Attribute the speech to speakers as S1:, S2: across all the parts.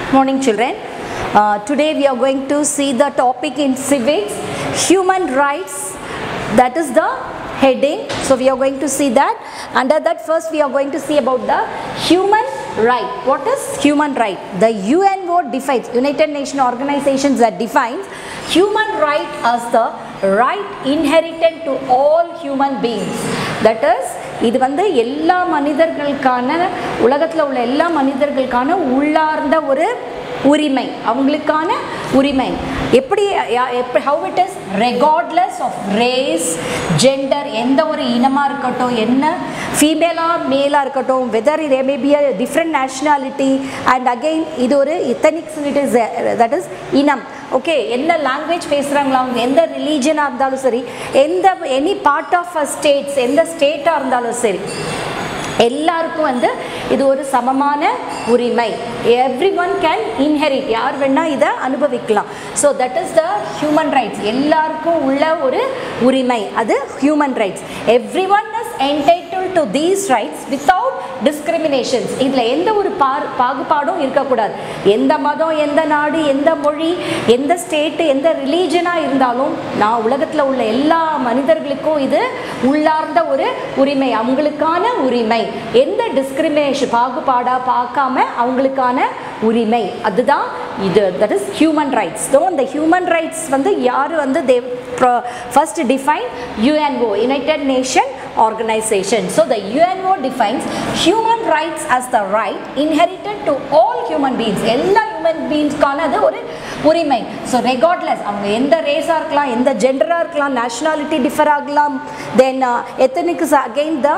S1: Morning, children. Uh, today we are going to see the topic in civics, human rights. That is the heading. So we are going to see that. Under that, first we are going to see about the human right. What is human right? The UNO defines United Nations organizations that defines human right as the right inherited to all human beings. That is இது வந்து எல்லா மனிதர்களுக்கான உலகத்தில் உள்ள எல்லா மனிதர்களுக்கான உள்ளார்ந்த ஒரு உரிமை அவங்களுக்கான உரிமை எப்படி எப்படி how it is regardless of race gender எந்த ஒரு இனமாக இருக்கட்டும் என்ன ஃபீமேலாக மேலாக இருக்கட்டும் வெதர் இதே may be a different nationality and again இது ஒரு ethnics it is that is இனம் ஓகே என்ன லாங்குவேஜ் பேசுகிறாங்களா அவங்க எந்த ரிலீஜனாக இருந்தாலும் சரி எந்த any part of a states எந்த ஸ்டேட்டாக இருந்தாலும் சரி எல்லாருக்கும் வந்து இது ஒரு சமமான உரிமை எவ்ரி ஒன் கேன் இன்ஹெரிட் யார் வேணால் இதை அனுபவிக்கலாம் so that is the human rights எல்லாருக்கும் உள்ள ஒரு உரிமை அது human rights everyone is entitled to these rights without discriminations இதில் எந்த ஒரு பா பாகுபாடும் இருக்கக்கூடாது எந்த மதம் எந்த நாடு எந்த மொழி எந்த ஸ்டேட்டு எந்த ரிலீஜனாக இருந்தாலும் நான் உலகத்தில் உள்ள எல்லா மனிதர்களுக்கும் இது உள்ளார்ந்த ஒரு உரிமை அவங்களுக்கான உரிமை எந்த டிஸ்கிரிமினேஷன் பாகுபாடாக பார்க்காம அவங்களுக்கான உரிமை அதுதான் இது that is human rights so அந்த ஹியூமன் ரைட்ஸ் வந்து யார் வந்து they first define UNO United Nation organization. So the UNO defines human rights as the right inherited to all human beings. எல்லா ஹியூமன் பீயிங்ஸ்க்கான அது ஒரு உரிமை ஸோ ரெகார்ட்லெஸ் அவங்க எந்த ரேஸாக இருக்கலாம் எந்த ஜெண்டராக இருக்கலாம் நேஷ்னாலிட்டி டிஃபர் ஆகலாம் தென் எத்தனிக்ஸ் அகெயின் த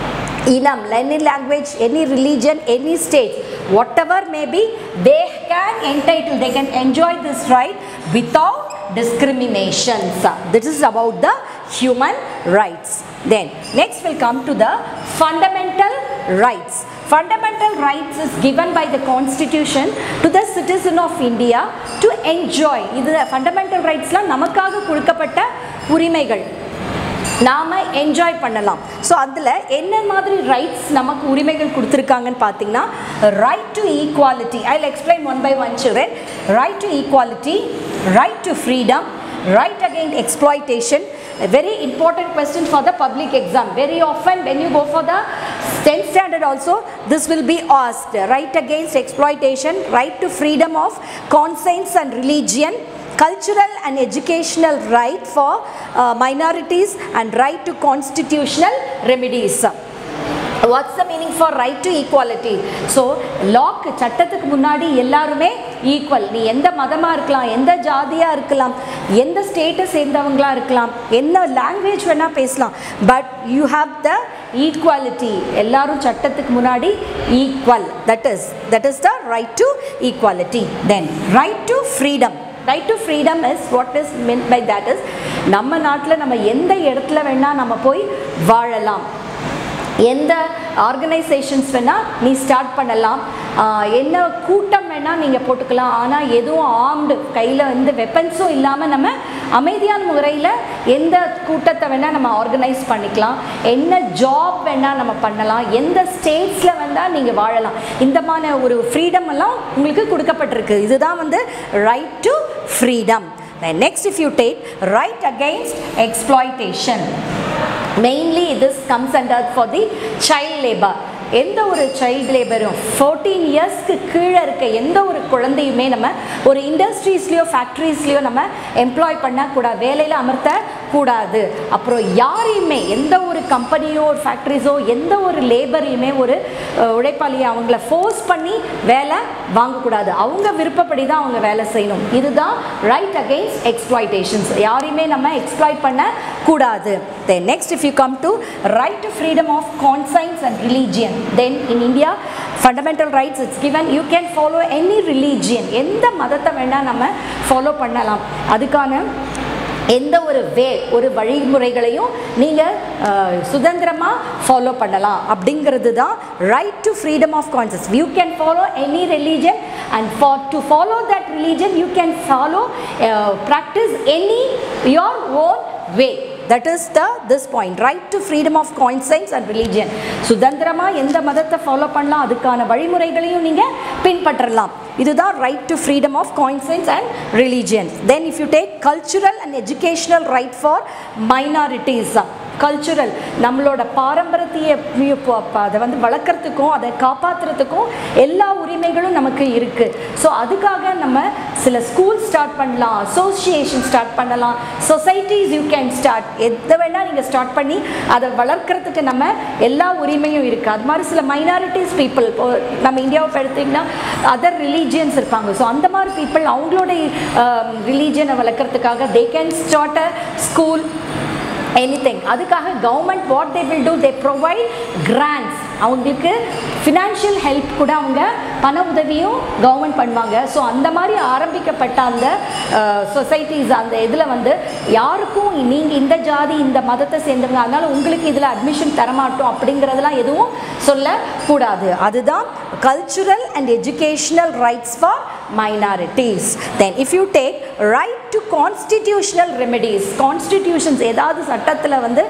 S1: இனம் any language any religion any state whatever may be they can entitle they can enjoy this right without discriminations this is about the human rights then next will come to the fundamental rights fundamental rights is given by the constitution to the citizen of india to enjoy இது fundamental rightsலாம் நமக்காக கொடுக்கப்பட்ட உரிமைகள் நாம் enjoy பண்ணலாம் so அதில் என்ன மாதிரி ரைட்ஸ் நமக்கு உரிமைகள் கொடுத்துருக்காங்கன்னு பார்த்தீங்கன்னா right to equality I explain one by one children right to equality right to freedom right again exploitation a very important question for the public exam very often when you go for the 10th standard also this will be asked right against exploitation right to freedom of conscience and religion cultural and educational right for uh, minorities and right to constitutional remedies what's the meaning for right to equality so லாக் சட்டத்துக்கு முன்னாடி எல்லாருமே equal நீ எந்த மதமாக இருக்கலாம் எந்த ஜாதியாக இருக்கலாம் எந்த ஸ்டேட்டை சேர்ந்தவங்களாக இருக்கலாம் என்ன லாங்குவேஜ் வேணால் பேசலாம் but you have the equality எல்லாரும் சட்டத்துக்கு முன்னாடி equal that is that is the right to equality then right to freedom right to freedom is what is mean by that is நம்ம நாட்டில் நம்ம எந்த இடத்துல வேணால் நம்ம போய் வாழலாம் எந்த ஆர்கனைசேஷன்ஸ் வேணால் நீ ஸ்டார்ட் பண்ணலாம் என்ன கூட்டம் வேணால் நீங்கள் போட்டுக்கலாம் ஆனால் எதுவும் ஆர்ம்டு கையில் வந்து வெப்பன்ஸும் இல்லாமல் நம்ம அமைதியான முறையில் எந்த கூட்டத்தை வேணால் நம்ம ஆர்கனைஸ் பண்ணிக்கலாம் என்ன ஜாப் வேணால் நம்ம பண்ணலாம் எந்த ஸ்டேட்ஸில் வந்தால் நீங்கள் வாழலாம் இந்த மாதிரி ஒரு ஃப்ரீடம் எல்லாம் உங்களுக்கு கொடுக்கப்பட்டிருக்கு இதுதான் வந்து right to freedom next if you take right against exploitation mainly this comes under for the child labour எந்த ஒரு சைல்டு லேபரும் ஃபோர்டீன் இயர்ஸ்க்கு கீழே இருக்க எந்த ஒரு குழந்தையுமே நம்ம ஒரு இண்டஸ்ட்ரீஸ்லேயோ ஃபேக்ட்ரிஸ்லேயோ நம்ம எம்ப்ளாய் பண்ணக்கூடாது வேலையில் அமர்த்த கூடாது அப்புறம் யாரையுமே எந்த ஒரு கம்பெனியோ ஒரு ஃபேக்ட்ரிஸோ எந்த ஒரு லேபரையுமே ஒரு உழைப்பாளியை அவங்கள ஃபோர்ஸ் பண்ணி வேலை வாங்கக்கூடாது அவங்க விருப்பப்படி தான் அவங்க வேலை செய்யணும் இதுதான் ரைட் அகெயின்ஸ்ட் எக்ஸ்ப்ளாய்டேஷன்ஸ் யாரையுமே நம்ம எக்ஸ்ப்ளாய்ட் பண்ண கூடாது then next if you come to right to freedom of conscience and religion then in India fundamental rights it's given you can follow any religion எந்த மதத்தை வேணால் நம்ம ஃபாலோ பண்ணலாம் அதுக்கான எந்த ஒரு வே ஒரு வழிமுறைகளையும் நீங்கள் சுதந்திரமாக ஃபாலோ பண்ணலாம் அப்படிங்கிறது தான் right to freedom of conscious you can follow any religion and for to follow that religion you can follow practise any your own way that is the this point right to freedom of conscience and religion சுதந்திரமாக எந்த மதத்தை follow பண்ணலாம் அதுக்கான வழிமுறைகளையும் நீங்கள் பின்பற்றலாம் இதுதான் right to freedom of conscience and religion then if you take cultural and educational right for minorities cultural நம்மளோட பாரம்பரியத்தைய அதை வந்து வளர்க்குறதுக்கும் அதை காப்பாற்றுறதுக்கும் எல்லா உரிமைகளும் நமக்கு இருக்குது ஸோ அதுக்காக நம்ம சில ஸ்கூல் ஸ்டார்ட் பண்ணலாம் அசோசியேஷன் ஸ்டார்ட் பண்ணலாம் சொசைட்டிஸ் யூ கேன் ஸ்டார்ட் எதை வேணால் நீங்கள் ஸ்டார்ட் பண்ணி அதை வளர்க்குறதுக்கு நம்ம எல்லா உரிமையும் இருக்குது அது மாதிரி சில மைனாரிட்டிஸ் பீப்புள் நம்ம இந்தியாவை எடுத்திங்கன்னா அதர் ரிலீஜியன்ஸ் இருப்பாங்க ஸோ அந்த மாதிரி பீப்புள் அவங்களோட ரிலீஜியனை வளர்க்குறதுக்காக they can start a school anything அதுக்காக government what they will do they provide grants அவங்களுக்கு ஃபினான்ஷியல் ஹெல்ப் கூட அவங்க பண உதவியும் கவர்மெண்ட் பண்ணுவாங்க ஸோ அந்த மாதிரி ஆரம்பிக்கப்பட்ட அந்த சொசைட்டிஸ் அந்த இதில் வந்து யாருக்கும் நீங்கள் இந்த ஜாதி இந்த மதத்தை சேர்ந்தவங்க அதனால் உங்களுக்கு இதில் அட்மிஷன் தரமாட்டோம் அப்படிங்கிறதெல்லாம் எதுவும் சொல்லக்கூடாது அதுதான் cultural and educational rights for minorities then if you take right to constitutional remedies constitutions ஏதாவது சட்டத்தில் வந்து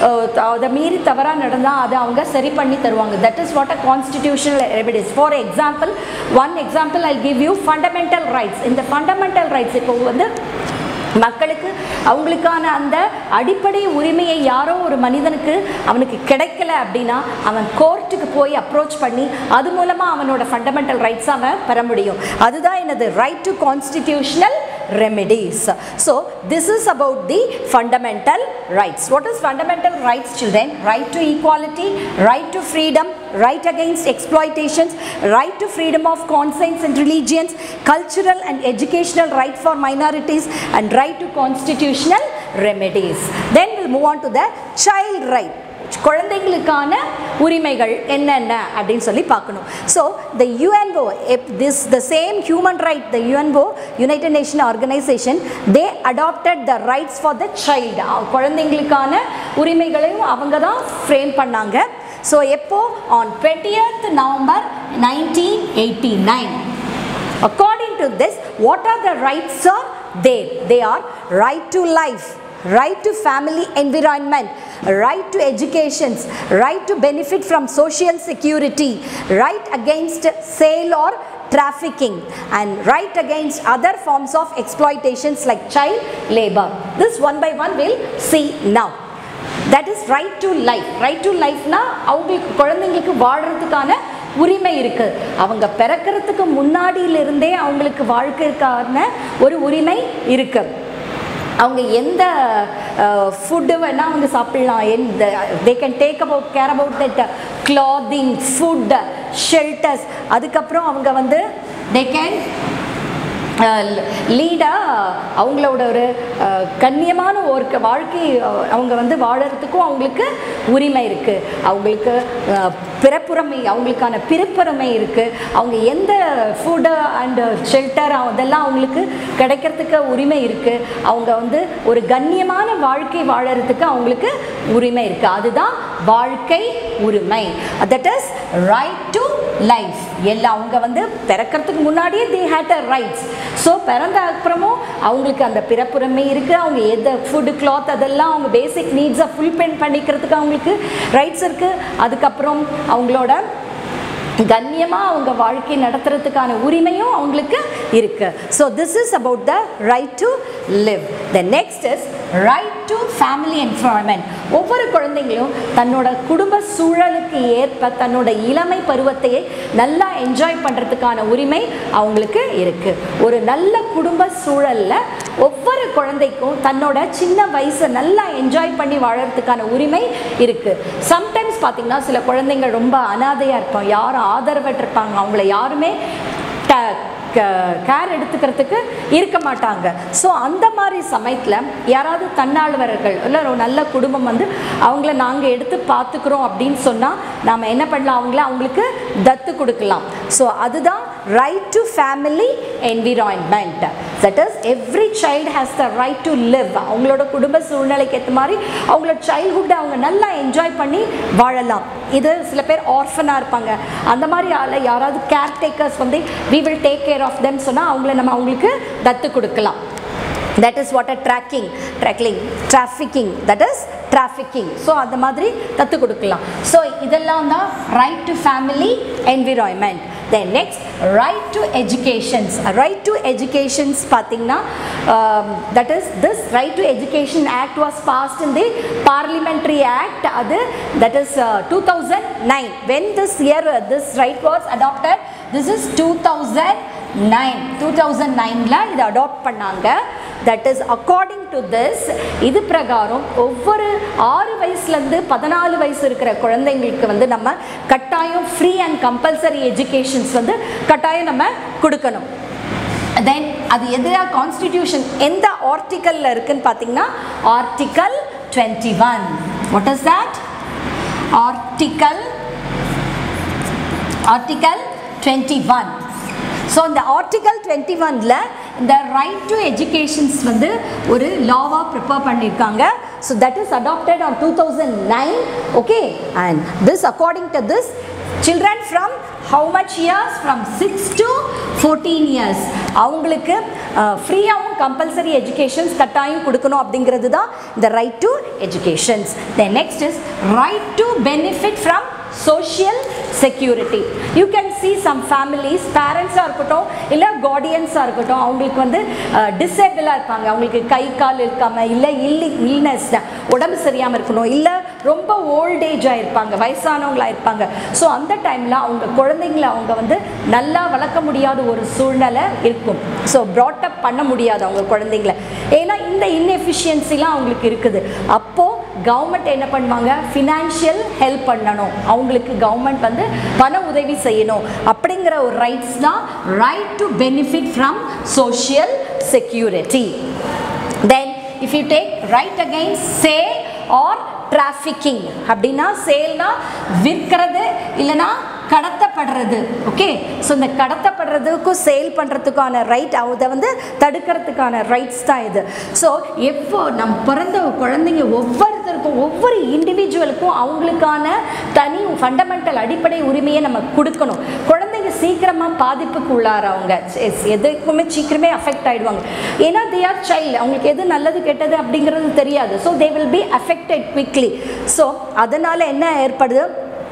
S1: அதை மீறி தவறாக நடந்தால் அதை அவங்க சரி பண்ணி தருவாங்க that is what a constitutional remedies for example one example I give you fundamental rights இந்த ஃபண்டமெண்டல் ரைட்ஸ் இப்போ வந்து மக்களுக்கு அவங்களுக்கான அந்த அடிப்படை உரிமையை யாரோ ஒரு மனிதனுக்கு அவனுக்கு கிடைக்கல அப்படின்னா அவன் கோர்ட்டுக்கு போய் அப்ரோச் பண்ணி அது மூலமாக அவனோட ஃபண்டமெண்டல் ரைட்ஸ் அவன் பெற முடியும் அதுதான் என்னது right to constitutional remedies so this is about the fundamental rights what is fundamental rights children right to equality right to freedom right against exploitations right to freedom of conscience and religions cultural and educational right for minorities and right to constitutional remedies then we'll move on to the child right குழந்தைங்களுக்கான உரிமைகள் என்னென்ன அப்படின்னு சொல்லி பார்க்கணும் so the UNO this the same human right the UNO United Nation Organisation they adopted the rights for the child குழந்தைங்களுக்கான உரிமைகளையும் அவங்க தான் ஃப்ரேம் பண்ணாங்க ஸோ எப்போ on twentieth November nineteen eighty nine according to this what are the rights are there they are right to life right to family environment, right to education, right to benefit from social security, right against sale or trafficking and right against other forms of exploitations like child labor. This one by one we'll see now. That is right to life right to லைஃப்னா அவங்களுக்கு குழந்தைங்களுக்கு வாழ்கிறதுக்கான உரிமை இருக்கு அவங்க பிறக்கிறதுக்கு முன்னாடியிலிருந்தே அவங்களுக்கு வாழ்க்கைக்கான ஒரு உரிமை இருக்கு அவங்க எந்த ஃபுட்டு வேணால் அவங்க சாப்பிடலாம் எந்த they can take about care about that clothing food shelters அதுக்கப்புறம் அவங்க வந்து தே கேன் லீடாக அவங்களோட ஒரு கண்ணியமான ஒரு வாழ்க்கை அவங்க வந்து வாழறதுக்கும் அவங்களுக்கு உரிமை இருக்குது அவங்களுக்கு பிறப்புரிமை அவங்களுக்கான பிறப்புரிமை இருக்குது அவங்க எந்த ஃபுட்டு அண்டு ஷெல்டர் அதெல்லாம் அவங்களுக்கு கிடைக்கிறதுக்கு உரிமை இருக்குது அவங்க வந்து ஒரு கண்ணியமான வாழ்க்கை வாழறதுக்கு அவங்களுக்கு உரிமை இருக்குது அதுதான் வாழ்க்கை உரிமை that is right to life எல்லாம் அவங்க வந்து பிறக்கிறதுக்கு முன்னாடியே they had a rights so பிறந்த அப்புறமும் அவங்களுக்கு அந்த பிறப்புரிமை இருக்குது அவங்க எந்த ஃபுட்டு கிளாத் அதெல்லாம் அவங்க பேசிக் நீட்ஸை ஃபுல்ஃபில் பண்ணிக்கிறதுக்கு அவங்களுக்கு ரைட்ஸ் இருக்குது அதுக்கப்புறம் அவங்களோட கண்ணியமாக அவங்க வாழ்க்கை நடத்துறதுக்கான உரிமையும் அவங்களுக்கு இருக்கு so this is about the right to live the next is right to family environment ஒவ்வொரு குழந்தைங்களும் தன்னோட குடும்ப சூழலுக்கு ஏற்ப தன்னோட இளமை பருவத்தையே நல்லா என்ஜாய் பண்ணுறதுக்கான உரிமை அவங்களுக்கு இருக்கு ஒரு நல்ல குடும்ப சூழலில் ஒவ்வொரு குழந்தைக்கும் தன்னோட சின்ன வயசை நல்லா என்ஜாய் பண்ணி வாழறதுக்கான உரிமை இருக்கு சம்டைம்ஸ் பார்த்தீங்கன்னா சில குழந்தைங்க ரொம்ப அனாதையாக இருப்பாங்க யாரும் ஆதரவற்றிருப்பாங்க அவங்கள யாருமே கேர் எடுத்துக்கிறதுக்கு இருக்க மாட்டாங்க ஸோ அந்த மாதிரி சமயத்தில் யாராவது தன்னாழ்வர்கள் இல்லை ஒரு நல்ல குடும்பம் வந்து அவங்கள நாங்கள் எடுத்து பார்த்துக்குறோம் அப்படின்னு சொன்னால் நாம் என்ன பண்ணலாம் அவங்கள அவங்களுக்கு தத்து கொடுக்கலாம் ஸோ அதுதான் right to family environment that is every child has the right to live அவங்களோட குடும்ப சூழ்நிலைக்கு ஏற்ற மாதிரி அவங்களோட சைல்ட்ஹுட்டை அவங்க நல்லா என்ஜாய் பண்ணி வாழலாம் இது சில பேர் ஆர்ஃபனாக இருப்பாங்க அந்த மாதிரி ஆளை யாராவது கேர் டேக்கர்ஸ் வந்து we will take care of them சொன்னால் அவங்கள நம்ம அவங்களுக்கு தத்து கொடுக்கலாம் that is what a tracking tracking trafficking that is trafficking so அந்த மாதிரி கற்றுக் கொடுக்கலாம் ஸோ இதெல்லாம் தான் right to family environment then next right to educations right to educations பார்த்தீங்கன்னா that is this right to education act was passed in the parliamentary act அது that is two thousand nine when this year this right was adopted this is two thousand nine two thousand நைனில் இதை adopt பண்ணாங்க that is according to this இது பிரகாரம் ஒவ்வொரு ஆறு வயசுலேருந்து பதினாலு வயசு இருக்கிற குழந்தைங்களுக்கு வந்து நம்ம கட்டாயம் ஃப்ரீ அண்ட் கம்பல்சரி எஜுகேஷன்ஸ் வந்து கட்டாயம் நம்ம கொடுக்கணும் தென் அது எதிராக கான்ஸ்டிடியூஷன் எந்த ஆர்டிக்கலில் இருக்குன்னு பார்த்தீங்கன்னா article twenty one what is that article article twenty one so இந்த ஆர்டிகல் டுவெண்ட்டி ஒனில் இந்த ரைட் டு எஜுகேஷன்ஸ் வந்து ஒரு லாவாக ப்ரிப்பேர் பண்ணியிருக்காங்க so that is adopted on two thousand nine okay and this according to this children from how much years from six to fourteen years அவங்களுக்கு ஃப்ரீயாகவும் compulsory educations கட்டாயம் கொடுக்கணும் அப்படிங்கிறது தான் இந்த right to educations then next is right to benefit from social security you can see some families பேரண்ட்ஸாக இருக்கட்டும் இல்லை கார்டியன்ஸாக இருக்கட்டும் அவங்களுக்கு வந்து டிசேபிளாக இருப்பாங்க அவங்களுக்கு கை கால் இருக்காம இல்லை இல்லி இல்னஸ் உடம்பு சரியாமல் இருக்கணும் இல்லை ரொம்ப ஓல்ட் ஏஜாக இருப்பாங்க வயசானவங்களாக இருப்பாங்க ஸோ அந்த டைமில் அவங்க குழந்தைங்கள அவங்க வந்து நல்லா வளர்க்க முடியாத ஒரு சூழ்நிலை இருக்கும் ஸோ ப்ராட்டப் பண்ண முடியாது அவங்க குழந்தைங்கள ஏன்னா இந்த இன்எஃபிஷியன்சிலாம் அவங்களுக்கு இருக்குது அப்போது கவர்மெண்ட் என்ன பண்ணுவாங்க ஃபினான்ஷியல் ஹெல்ப் பண்ணணும் அவங்களுக்கு கவர்மெண்ட் வந்து பண உதவி செய்யணும் அப்படிங்கிற ஒரு ரைட்ஸ் தான் right to benefit from social security then if you take right against sale or trafficking அப்படின்னா சேல்னா விற்கிறது இல்லைன்னா கடத்தப்படுறது ஓகே ஸோ இந்த கடத்தப்படுறதுக்கும் சேல் பண்ணுறதுக்கான ரைட் அதை வந்து தடுக்கிறதுக்கான ரைட்ஸ் தான் இது ஸோ எப்போ நம்ம பிறந்த குழந்தைங்க ஒவ்வொருத்தருக்கும் ஒவ்வொரு இண்டிவிஜுவலுக்கும் அவங்களுக்கான தனி ஃபண்டமெண்டல் அடிப்படை உரிமையை நம்ம கொடுக்கணும் குழந்தைங்க சீக்கிரமாக பாதிப்புக்கு உள்ளாரவங்க எதுக்குமே சீக்கிரமே அஃபெக்ட் ஆகிடுவாங்க ஏன்னா தே ஆர் சைல்டு அவங்களுக்கு எது நல்லது கெட்டது அப்படிங்கிறது தெரியாது so they will be affected quickly so அதனால் என்ன ஏற்படுது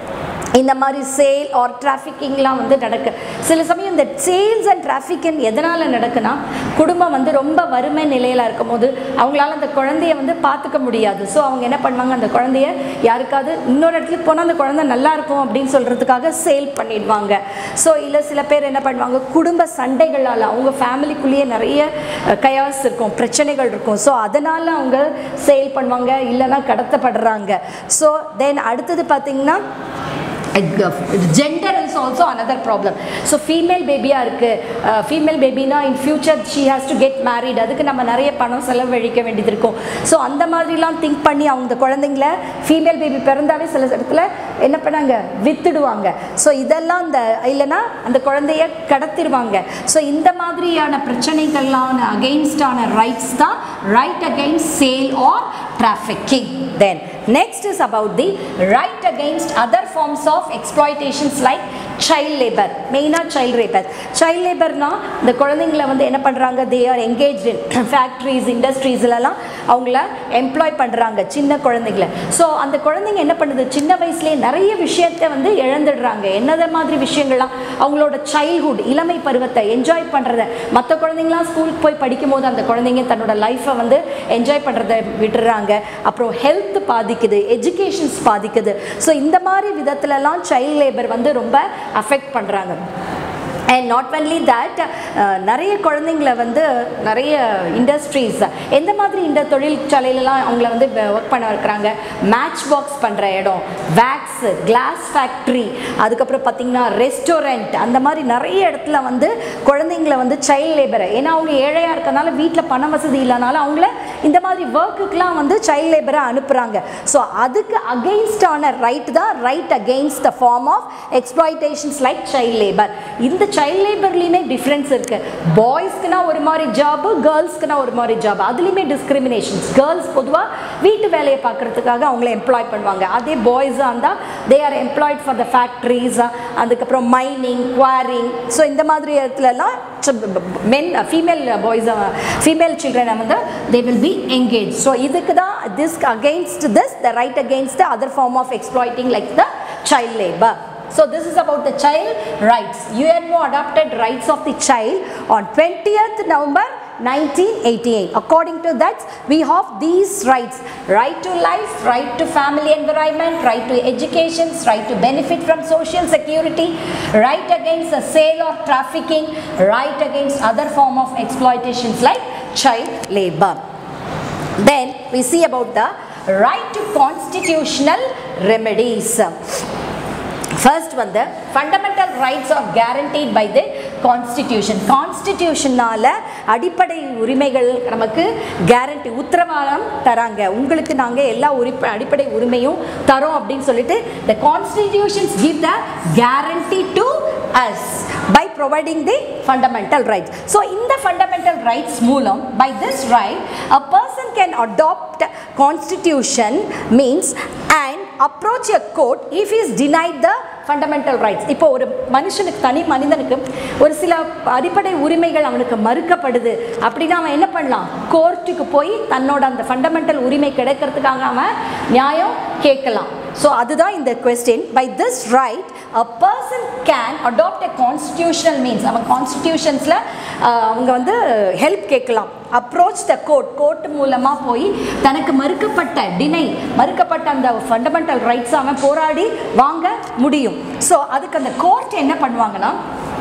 S1: இந்த மாதிரி சேல் ஆர் டிராஃபிக்கிங்லாம் வந்து நடக்கு சில சமயம் இந்த சேல்ஸ் அண்ட் டிராஃபிக்கிங் எதனால் நடக்குன்னா குடும்பம் வந்து ரொம்ப வறுமை நிலையில் இருக்கும் போது அவங்களால அந்த குழந்தைய வந்து பார்த்துக்க முடியாது ஸோ அவங்க என்ன பண்ணுவாங்க அந்த குழந்தைய யாருக்காவது இன்னொரு இடத்துக்கு போனால் அந்த குழந்தை நல்லா இருக்கும் அப்படின்னு சொல்கிறதுக்காக சேல் பண்ணிடுவாங்க ஸோ இல்லை சில பேர் என்ன பண்ணுவாங்க குடும்ப சண்டைகளால் அவங்க ஃபேமிலிக்குள்ளேயே நிறைய கயாஸ் இருக்கும் பிரச்சனைகள் இருக்கும் ஸோ அதனால் அவங்க சேல் பண்ணுவாங்க இல்லைன்னா கடத்தப்படுறாங்க ஸோ தென் அடுத்தது பார்த்திங்கன்னா gender is also another problem so female பேபியாக இருக்குது ஃபீமேல் பேபினா in future she has to get married அதுக்கு நம்ம நிறைய பணம் செலவழிக்க வேண்டியது இருக்கும் ஸோ அந்த மாதிரிலாம் திங்க் பண்ணி அவங்க குழந்தைங்கள ஃபீமேல் பேபி பிறந்தாவே சில இடத்துல என்ன பண்ணாங்க வித்துடுவாங்க ஸோ இதெல்லாம் இந்த இல்லைன்னா அந்த குழந்தைய கடத்திடுவாங்க ஸோ இந்த மாதிரியான பிரச்சனைகள்லாம் அகெயின்ஸ்டான ரைட்ஸ் தான் right against sale or trafficking then next is about the right against other forms of exploitations like child labor மெயினாக child labor child laborனா இந்த குழந்தைங்கள வந்து என்ன பண்ணுறாங்க they are engage in factories இண்டஸ்ட்ரீஸ்லலாம் அவங்கள எம்ப்ளாய் பண்ணுறாங்க சின்ன குழந்தைங்கள ஸோ அந்த குழந்தைங்க என்ன பண்ணுது சின்ன வயசுலேயே நிறைய விஷயத்தை வந்து இழந்துடுறாங்க என்னத மாதிரி விஷயங்கள்லாம் அவங்களோட சைல்ட்ஹுட் இளமை பருவத்தை என்ஜாய் பண்ணுறத மற்ற குழந்தைங்களாம் ஸ்கூலுக்கு போய் படிக்கும் போது அந்த குழந்தைங்க தன்னோட லைஃப்பை வந்து என்ஜாய் பண்ணுறத விட்டுறாங்க அப்புறம் ஹெல்த் பாதிக்குது எஜுகேஷன்ஸ் பாதிக்குது ஸோ இந்த மாதிரி விதத்துலலாம் சைல்ட் லேபர் வந்து ரொம்ப அஃபெக்ட் பண்ணுறாங்க அண்ட் நாட் ஒன்லி தட் நிறைய குழந்தைங்கள வந்து நிறைய இண்டஸ்ட்ரீஸ் எந்த மாதிரி இந்த தொழிற்சாலையிலலாம் அவங்கள வந்து ஒர்க் பண்ண வைக்கிறாங்க மேட்ச் பாக்ஸ் பண்ணுற இடம் வேக்ஸ் கிளாஸ் ஃபேக்ட்ரி அதுக்கப்புறம் பார்த்திங்கன்னா ரெஸ்டாரண்ட் அந்த மாதிரி நிறைய இடத்துல வந்து குழந்தைங்கள வந்து சைல்ட் லேபரை ஏன்னா அவங்க ஏழையாக இருக்கனால வீட்டில் பண வசதி இல்லைனால அவங்கள இந்த மாதிரி ஒர்க்குக்கெலாம் வந்து சைல்ட் லேபரை அனுப்புகிறாங்க ஸோ அதுக்கு அகெயின்ஸ்டான ரைட் தான் right against the form of exploitations like child labour இந்த சைல்ட் லேபர்லேயுமே டிஃப்ரென்ஸ் இருக்குது பாய்ஸ்க்குனா ஒரு மாதிரி ஜாபு கேர்ள்ஸ்க்குனா ஒரு மாதிரி ஜாப் அதுலேயுமே டிஸ்கிரிமினேஷன்ஸ் கேர்ள்ஸ் பொதுவாக வீட்டு வேலையை பார்க்குறதுக்காக அவங்கள எம்ப்ளாய் பண்ணுவாங்க அதே பாய்ஸாக இருந்தால் they are employed for the factories அதுக்கப்புறம் மைனிங் குவாரிங் ஸோ இந்த மாதிரி இடத்துலலாம் மென் ஃபீமேல் பாய்ஸ் ஃபீமேல் சில்ட்ரனை வந்து they will be engage so இதுக்கு தான் this against this the right against the other form of exploiting like the child labor. So this is about the child rights. UNO adopted rights of the child on 20th November 1988. According to that, we have these rights. Right to life, right to family environment, right to education, right to benefit from social security, right against the sale or trafficking, right against other form of exploitations like child labor. Then we see about the right to constitutional remedies. First வந்து fundamental rights are guaranteed by the constitution கான்ஸ்டிடியூஷனால் அடிப்படை உரிமைகள் நமக்கு guarantee உத்தரவாதம் தராங்க உங்களுக்கு நாங்கள் எல்லா உரிப்ப அடிப்படை உரிமையும் தரோம் அப்படின்னு சொல்லிட்டு the constitutions give the guarantee to us by providing the fundamental rights. So, in the fundamental rights மூலம் by this right, a person can adopt constitution means and approach a court if he is denied the fundamental rights இப்போ ஒரு மனுஷனுக்கு தனி மனிதனுக்கு ஒரு சில அடிப்படை உரிமைகள் அவனுக்கு மறுக்கப்படுது அப்படின்னா அவன் என்ன பண்ணலாம் கோர்ட்டுக்கு போய் தன்னோட அந்த ஃபண்டமெண்டல் உரிமை கிடைக்கிறதுக்காக அவன் நியாயம் கேட்கலாம் ஸோ அதுதான் இந்த question by this right a person can adopt a constitutional means அவன் கான்ஸ்டியூஷன்ஸில் அவங்க வந்து ஹெல்ப் கேட்கலாம் அப்ரோச் த கோர்ட் கோர்ட் மூலமாக போய் தனக்கு மறுக்கப்பட்ட டினை மறுக்கப்பட்ட அந்த ஃபண்டமெண்டல் ரைட்ஸ் அவன் போராடி வாங்க முடியும் ஸோ அதுக்கு அந்த கோர்ட் என்ன பண்ணுவாங்கன்னா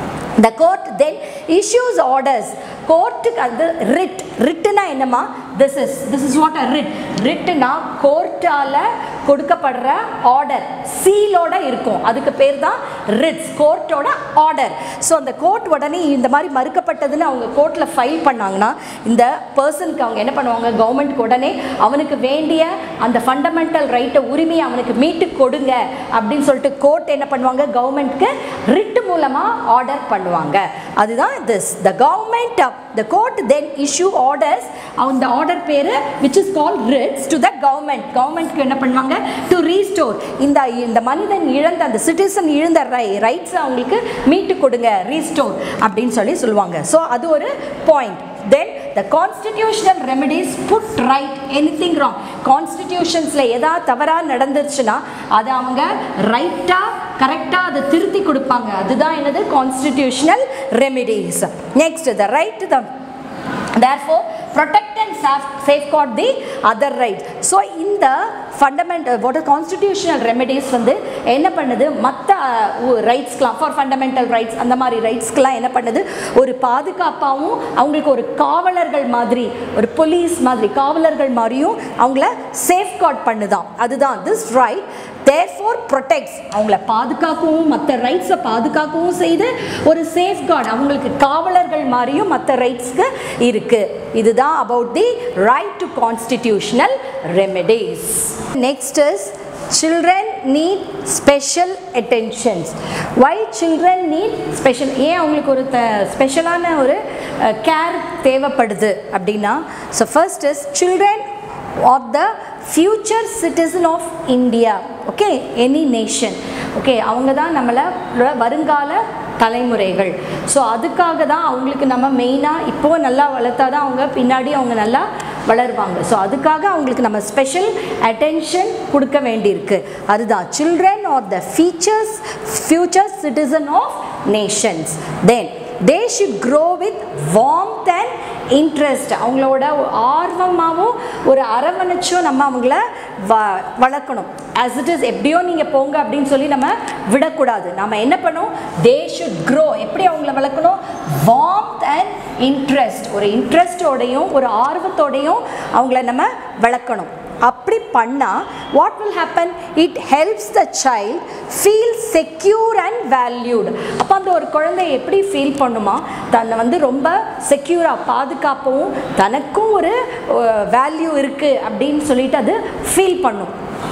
S1: the court then issues orders கோர்ட்டுக்கு அது ரிட் ரிட்டுனா என்னம்மா this is this is what a writ ரிட்டுனா கோர்ட்டால் கொடுக்கப்படுற ஆர்டர் சீலோட இருக்கும் அதுக்கு பேர் தான் ரிட்ஸ் கோர்ட்டோட ஆர்டர் ஸோ அந்த கோர்ட் உடனே இந்த மாதிரி மறுக்கப்பட்டதுன்னு அவங்க கோர்ட்டில் ஃபைல் பண்ணாங்கன்னா இந்த பர்சனுக்கு அவங்க என்ன பண்ணுவாங்க கவர்மெண்ட்க்கு உடனே அவனுக்கு வேண்டிய அந்த ஃபண்டமெண்டல் ரைட்டை உரிமையை அவனுக்கு மீட்டு கொடுங்க அப்படின்னு சொல்லிட்டு கோர்ட் என்ன பண்ணுவாங்க கவர்மெண்ட்க்கு ரிட் மூலமாக ஆர்டர் பண்ணுவாங்க அதுதான் this the government the court then issue orders அந்த ஆர்டர் பேர் which is call writs to the government கவர்மெண்ட்க்கு என்ன பண்ணுவாங்க டு ரீஸ்டோர் இந்த இந்த மனிதன் இழந்த அந்த சிட்டிசன் இழந்த ரை ரைட்ஸ் அவங்களுக்கு மீட்டு கொடுங்க ரீஸ்டோர் அப்படின்னு சொல்லி சொல்லுவாங்க ஸோ அது ஒரு point then the constitutional remedies put right any thing wrong கான்ஸ்டிடியூஷன்ஸில் எதாவது தவறாக நடந்துருச்சுன்னா அதை அவங்க ரைட்டாக கரெக்டாக அதை திருத்தி கொடுப்பாங்க அதுதான் என்னது constitutional remedies next the right the therefore protect and safeguard the other rights so இந்த ஃபண்டமெண்டல் வாட் கான்ஸ்டிடியூஷனல் ரெமெடிஸ் வந்து என்ன பண்ணுது மற்ற ரைட்ஸ்க்கெலாம் ஃபார் ஃபண்டமெண்டல் ரைட்ஸ் அந்த மாதிரி ரைட்ஸ்க்கெலாம் என்ன பண்ணுது ஒரு பாதுகாப்பாகவும் அவங்களுக்கு ஒரு காவலர்கள் மாதிரி ஒரு போலீஸ் மாதிரி காவலர்கள் மாதிரியும் அவங்கள சேஃப்கார்ட் பண்ணுதான் அதுதான் திஸ் ரைட் தேர்ஃபோர் ப்ரொடெக்ட்ஸ் அவங்கள பாதுகாக்கவும் மற்ற ரைட்ஸை பாதுகாக்கவும் செய்து ஒரு சேஃப்கார்டு அவங்களுக்கு காவலர்கள் மாதிரியும் மற்ற ரைட்ஸ்க்கு இருக்குது இதுதான் about the right to constitutional remedies next is children need special attentions why children need special ஏன் அவங்களுக்கு ஒரு த ஸ்பெஷலான ஒரு கேர் தேவைப்படுது அப்படின்னா so first is children of the future citizen of India okay any nation okay அவங்க தான் நம்மளை வருங்கால தலைமுறைகள் ஸோ அதுக்காக தான் அவங்களுக்கு நம்ம மெயினாக இப்போது நல்லா வளர்த்தா தான் அவங்க பின்னாடி அவங்க நல்லா வளருவாங்க ஸோ அதுக்காக அவங்களுக்கு நம்ம ஸ்பெஷல் அட்டென்ஷன் கொடுக்க வேண்டியிருக்கு அதுதான் children are the features future citizen of nations then they should grow with warmth and interest அவங்களோட ஆர்வமாகவும் ஒரு அரவணைச்சும் நம்ம அவங்கள வ வளர்க்கணும் ஆஸ் இட் இஸ் எப்படியோ நீங்கள் போங்க அப்படின்னு சொல்லி நம்ம விடக்கூடாது நம்ம என்ன பண்ணோம் தே ஷுட் க்ரோ எப்படி அவங்கள வளர்க்கணும் வார்ம்த் அண்ட் இன்ட்ரெஸ்ட் ஒரு இன்ட்ரெஸ்டோடையும் ஒரு ஆர்வத்தோடையும் அவங்கள நம்ம வளர்க்கணும் அப்படி பண்ணால் what will happen it helps the child feel secure and valued அப்போ அந்த ஒரு குழந்தை எப்படி ஃபீல் பண்ணுமா தன்னை வந்து ரொம்ப செக்யூராக பாதுகாப்பவும் தனக்கும் ஒரு வேல்யூ இருக்குது அப்படின்னு சொல்லிட்டு அது ஃபீல் பண்ணும்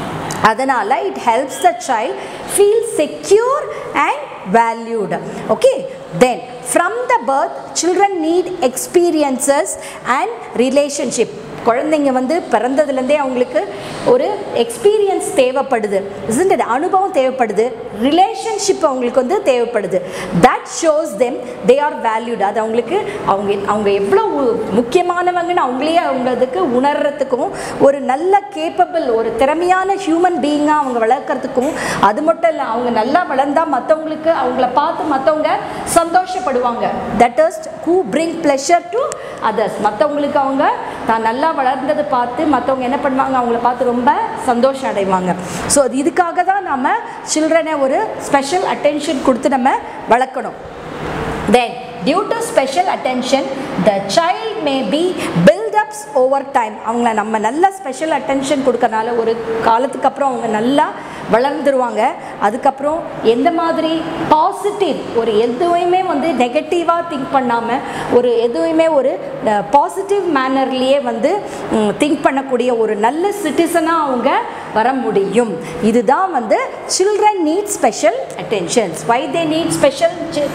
S1: அதனால் it helps the child feel secure and valued okay then from the birth children need experiences and relationship குழந்தைங்க வந்து பிறந்ததுலேருந்தே அவங்களுக்கு ஒரு எக்ஸ்பீரியன்ஸ் தேவைப்படுது isn't it? அனுபவம் தேவைப்படுது ரிலேஷன்ஷிப் அவங்களுக்கு வந்து தேவைப்படுது that shows them they are valued அது அவங்களுக்கு அவங்க அவங்க எவ்வளோ முக்கியமானவங்கன்னு அவங்களே அவங்களுக்கு உணர்றதுக்கும் ஒரு நல்ல கேப்பபிள் ஒரு திறமையான ஹியூமன் பீயிங்காக அவங்க வளர்க்குறதுக்கும் அது மட்டும் இல்லை அவங்க நல்லா வளர்ந்தால் மற்றவங்களுக்கு அவங்கள பார்த்து மற்றவங்க சந்தோஷப்படுவாங்க that is who bring pleasure to others மற்றவங்களுக்கு அவங்க தான் நல்லா வளர்ந்ததை பார்த்து மற்றவங்க என்ன பண்ணுவாங்க அவங்கள பார்த்து ரொம்ப சந்தோஷம் அடைவாங்க ஸோ அது இதுக்காக தான் நம்ம சில்ட்ரனை ஒரு ஸ்பெஷல் அட்டென்ஷன் கொடுத்து நம்ம வளர்க்கணும் Then, due to special attention, the child may be build-ups over time. அவங்கள நம்ம நல்ல ஸ்பெஷல் அட்டென்ஷன் கொடுக்கறனால ஒரு காலத்துக்கு அப்புறம் அவங்க நல்லா வளர்ந்துருவாங்க அதுக்கப்புறம் எந்த மாதிரி பாசிட்டிவ் ஒரு எதுவுமே வந்து நெகட்டிவாக திங்க் பண்ணாமல் ஒரு எதுவுமே ஒரு பாசிட்டிவ் மேனர்லேயே வந்து திங்க் பண்ணக்கூடிய ஒரு நல்ல சிட்டிசனாக அவங்க வர முடியும் இதுதான் வந்து children need special attentions why they need special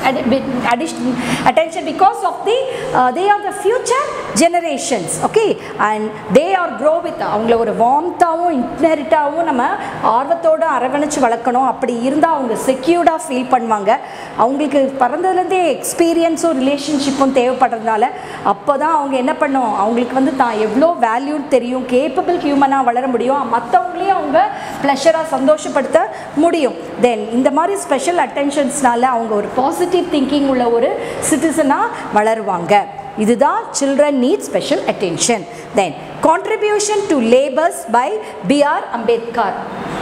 S1: addition attention because of the uh, they are the future generations okay and they are grow with அவங்கள ஒரு வார்ம்த்தாகவும் இன்டெரிட்டாகவும் நம்ம ஆர்வத்தோடு அரவணைச்சு வளர்க்கணும் அப்படி இருந்தால் அவங்க செக்யூர்டாக ஃபீல் பண்ணுவாங்க அவங்களுக்கு பிறந்ததுலேருந்தே எக்ஸ்பீரியன்ஸும் ரிலேஷன்ஷிப்பும் தேவைப்படுறதுனால அப்போ தான் அவங்க என்ன பண்ணும் அவங்களுக்கு வந்து தான் எவ்வளோ வேல்யூன்னு தெரியும் கேப்பபிள் ஹியூமனாக வளர முடியும் மற்றவங்களையும் அவங்க ப்ளஷராக சந்தோஷப்படுத்த முடியும் தென் இந்த மாதிரி ஸ்பெஷல் அட்டென்ஷன்ஸ்னால அவங்க ஒரு பாசிட்டிவ் திங்கிங் உள்ள ஒரு சிட்டிசனாக வளருவாங்க இதுதான் children need special attention then contribution to labours by BR Ambedkar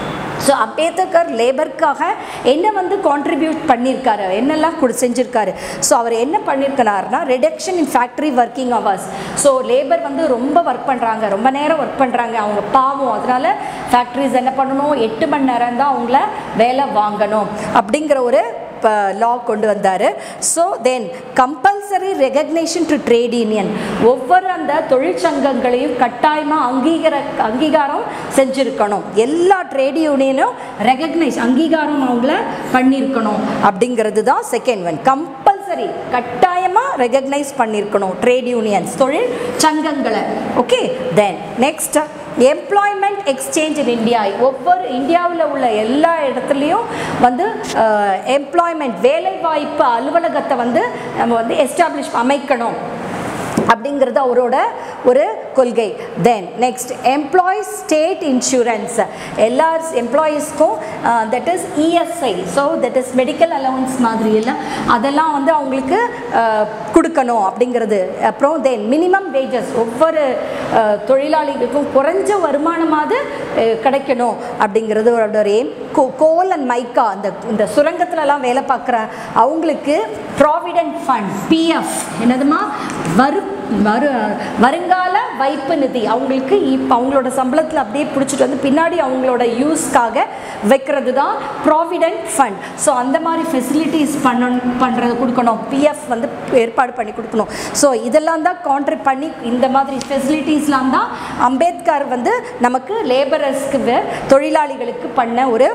S1: so Ambedkar லேபருக்காக என்ன வந்து கான்ட்ரிபியூட் பண்ணியிருக்காரு என்னெல்லாம் கொடு செஞ்சுருக்காரு ஸோ அவர் என்ன பண்ணியிருக்கிறாருனா reduction in factory working hours so labour வந்து ரொம்ப ஒர்க் பண்ணுறாங்க ரொம்ப நேரம் ஒர்க் பண்ணுறாங்க அவங்க பாவம் அதனால ஃபேக்ட்ரிஸ் என்ன பண்ணணும் எட்டு மணி நேரம் தான் அவங்கள வேலை வாங்கணும் அப்படிங்கிற ஒரு லா கொண்டு வந்தார் so then compulsory recognition to trade union ஒவ்வொரு அந்த தொழிற்சங்கங்களையும் கட்டாயமாக அங்கீகார அங்கீகாரம் செஞ்சுருக்கணும் எல்லா ட்ரேட் யூனியனும் ரெகக்னைஸ் அங்கீகாரம் அவங்கள பண்ணியிருக்கணும் அப்படிங்கிறது தான் செகண்ட் ஒன் கம்பல்சரி கட்டாயமாக ரெகக்னைஸ் பண்ணியிருக்கணும் ட்ரேட் யூனியன்ஸ் தொழில் சங்கங்களை okay then next employment exchange in India ஒவ்வொரு இந்தியாவில் உள்ள எல்லா இடத்துலையும் வந்து எம்ப்ளாய்மெண்ட் வேலைவாய்ப்பு அலுவலகத்தை வந்து நம்ம வந்து எஸ்டாப்ளிஷ் அமைக்கணும் அப்படிங்கிறது அவரோட ஒரு கொள்கை then next employees state insurance எல்லா எம்ப்ளாயீஸ்க்கும் that is ESI so that is medical allowance மாதிரி எல்லாம் அதெல்லாம் வந்து அவங்களுக்கு கொடுக்கணும் அப்படிங்கிறது அப்புறம் தென் மினிமம் வேஜஸ் ஒவ்வொரு தொழிலாளிகளுக்கும் குறைஞ்ச வருமானமாவது கிடைக்கணும் அப்படிங்கிறது ஒரு எய்ம் கோல் அண்ட் மைக்கா அந்த இந்த சுரங்கத்துலலாம் வேலை பார்க்குற அவங்களுக்கு ப்ராவிடென்ட் ஃபண்ட் பிஎஃப் என்னதுமா வரு வரு வருங்கால வைப்பு நிதி அவங்களுக்கு இப்போ அவங்களோட சம்பளத்தில் அப்படியே பிடிச்சிட்டு வந்து பின்னாடி அவங்களோட யூஸ்க்காக வைக்கிறது தான் ப்ராவிடென்ட் ஃபண்ட் ஸோ அந்த மாதிரி ஃபெசிலிட்டிஸ் பண்ண பண்ணுறது கொடுக்கணும் பிஎஃப் வந்து ஏற்பாடு பண்ணி கொடுக்கணும் ஸோ இதெல்லாம் தான் கான்ட்ரிப் பண்ணி இந்த மாதிரி ஃபெசிலிட்டிஸ்லாம் தான் அம்பேத்கர் வந்து நமக்கு லேபரர்ஸ்க்கு தொழிலாளிகளுக்கு பண்ண ஒரு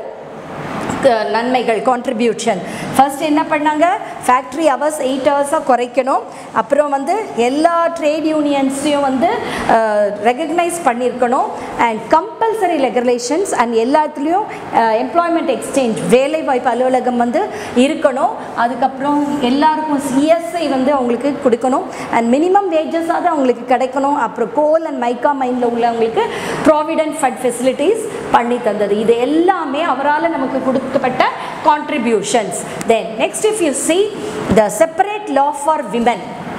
S1: நன்மைகள் கான்ட்ரிபியூஷன் ஃபர்ஸ்ட் என்ன பண்ணாங்க ஃபேக்ட்ரி ஹவர்ஸ் எயிட் ஹவர்ஸாக குறைக்கணும் அப்புறம் வந்து எல்லா ட்ரேட் யூனியன்ஸையும் வந்து ரெகக்னைஸ் பண்ணியிருக்கணும் அண்ட் கம்பல்சரி ரெகுலேஷன்ஸ் அண்ட் எல்லாத்துலேயும் எம்ப்ளாய்மெண்ட் எக்ஸ்சேஞ்ச் வேலைவாய்ப்பு அலுவலகம் வந்து இருக்கணும் அதுக்கப்புறம் எல்லாருக்கும் சிஎஸ்ஐ வந்து அவங்களுக்கு கொடுக்கணும் அண்ட் மினிமம் வேஜஸாவது அவங்களுக்கு கிடைக்கணும் அப்புறம் கோல் அண்ட் மைக்கா மைண்டில் உள்ளவங்களுக்கு ப்ராவிடென்ட் ஃபண்ட் ஃபெசிலிட்டிஸ் பண்ணி தந்தது இது எல்லாமே அவரால் நமக்கு கொடுக்கப்பட்ட contributions then next if you see the separate law for women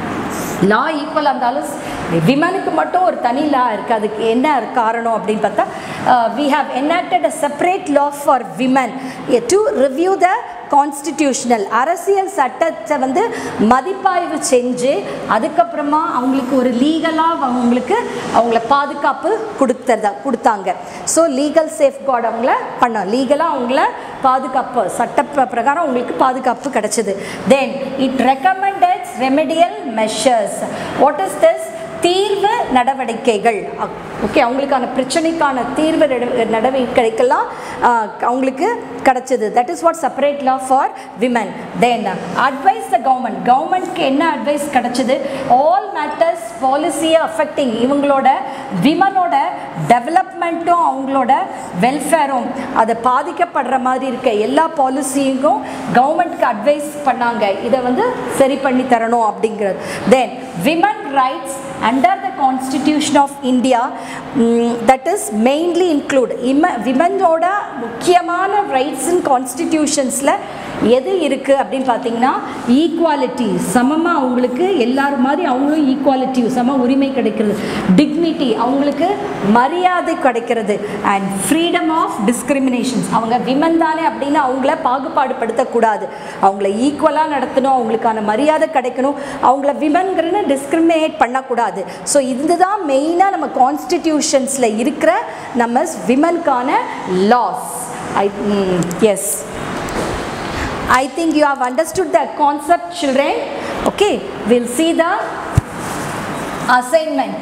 S1: law equal இருந்தாலும் விமனுக்கு மட்டும் ஒரு தனி லா இருக்குது அதுக்கு என்ன காரணம் அப்படின்னு பார்த்தா we have enacted a separate law for women to review the constitutional அரசியல் சட்டத்தை வந்து மதிப்பாய்வு செஞ்சு அதுக்கப்புறமா அவங்களுக்கு ஒரு லீகலாக அவங்களுக்கு அவங்கள பாதுகாப்பு கொடுத்ததா கொடுத்தாங்க ஸோ லீகல் சேஃப்கார்டு அவங்கள பண்ணோம் லீகலாக அவங்கள பாதுகாப்பு சட்ட பிரகாரம் அவங்களுக்கு பாதுகாப்பு கிடைச்சிது then it recommends remedial measures what is this தீர்வு நடவடிக்கைகள் ஓகே அவங்களுக்கான பிரச்சனைக்கான தீர்வு நட- நடவடிக்கைக்கெல்லாம் அஹ், அவங்களுக்கு கிடைச்சது that is what separate law for women then advice the government கவர்மெண்ட்க்கு என்ன அட்வைஸ் கிடைச்சது ஆல் மேட்டர்ஸ் பாலிசியை அஃபெக்டிங் இவங்களோட விமனோட டெவலப்மெண்ட்டும் அவங்களோட வெல்ஃபேரும் அதை பாதிக்கப்படுற மாதிரி இருக்க எல்லா பாலிசியும் கவர்மெண்ட்க்கு அட்வைஸ் பண்ணாங்க இதை வந்து சரி பண்ணி தரணும் அப்படிங்கிறது then women rights under the constitution of India that is mainly include இம விமனோட முக்கியமான ரைட்ஸ் இன் கான்ஸ்டிடியூஷன்ஸில் எது இருக்குது அப்படின்னு பார்த்தீங்கன்னா ஈக்குவாலிட்டி சமமாக அவங்களுக்கு எல்லாரும் மாதிரி அவங்களும் ஈக்குவாலிட்டி சம உரிமை கிடைக்கிறது டிக்னிட்டி அவங்களுக்கு மரியாதை கிடைக்கிறது அண்ட் ஃப்ரீடம் ஆஃப் டிஸ்கிரிமினேஷன்ஸ் அவங்க விமன் தானே அப்படின்னு அவங்கள பாகுபாடுபடுத்தக்கூடாது அவங்கள ஈக்குவலாக நடத்தணும் அவங்களுக்கான மரியாதை கிடைக்கணும் அவங்கள விமன்கிறன்னு டிஸ்கிரிமினேட் பண்ணக்கூடாது ஸோ இதுதான் மெயினாக நம்ம கான்ஸ்டிடியூஷன்ஸில் இருக்கிற நம்ம விமனுக்கான laws is I think you have understood the concept children. Okay, we'll see the assignment.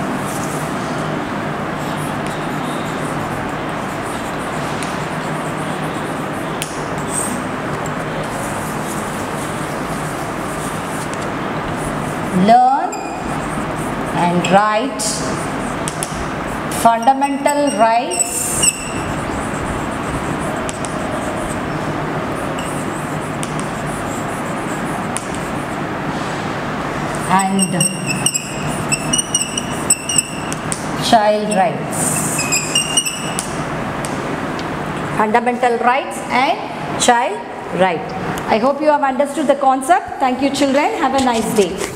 S1: Learn and write fundamental rights and child rights. Fundamental rights and child right. I hope you have understood the concept. Thank you children. Have a nice day.